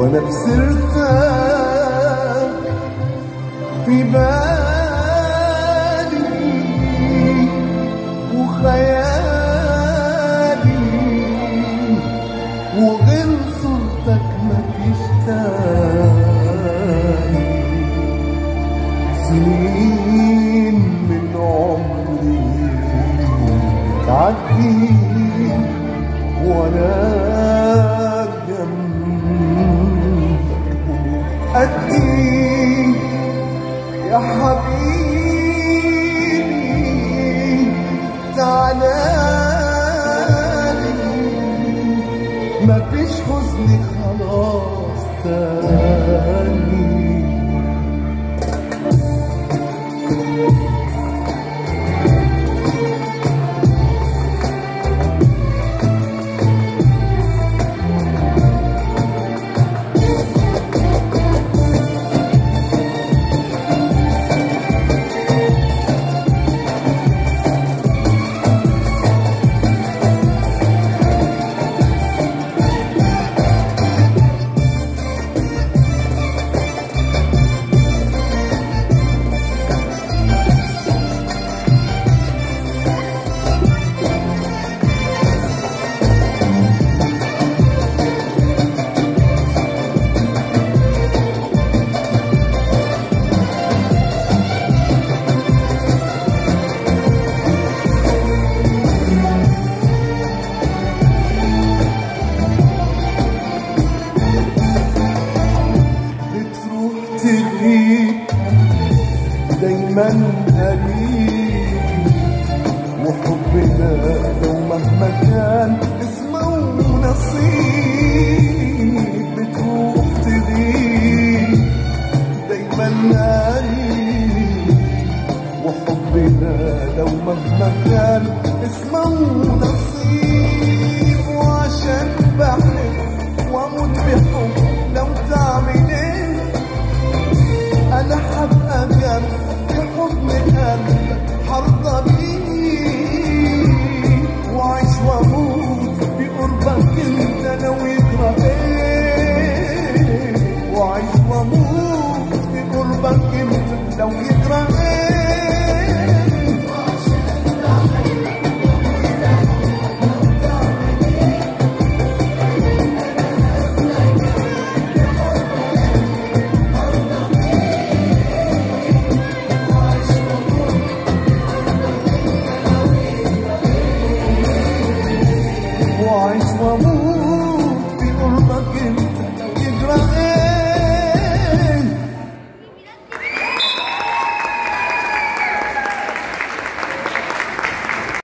وانا بسرتك في بالي وخيالي وغير صورتك مفيش تاني سنين من عمري بتعدي وانا جنبك أدي يا حبيبي تعالى مفيش حزن خلاص تاني بتروح تغيب دايما قريب وحبنا لو مهما كان اسمه نصيب بتروح تغيب دايما قريب وحبنا لو مهما كان اسمه نصيب وعشان بحب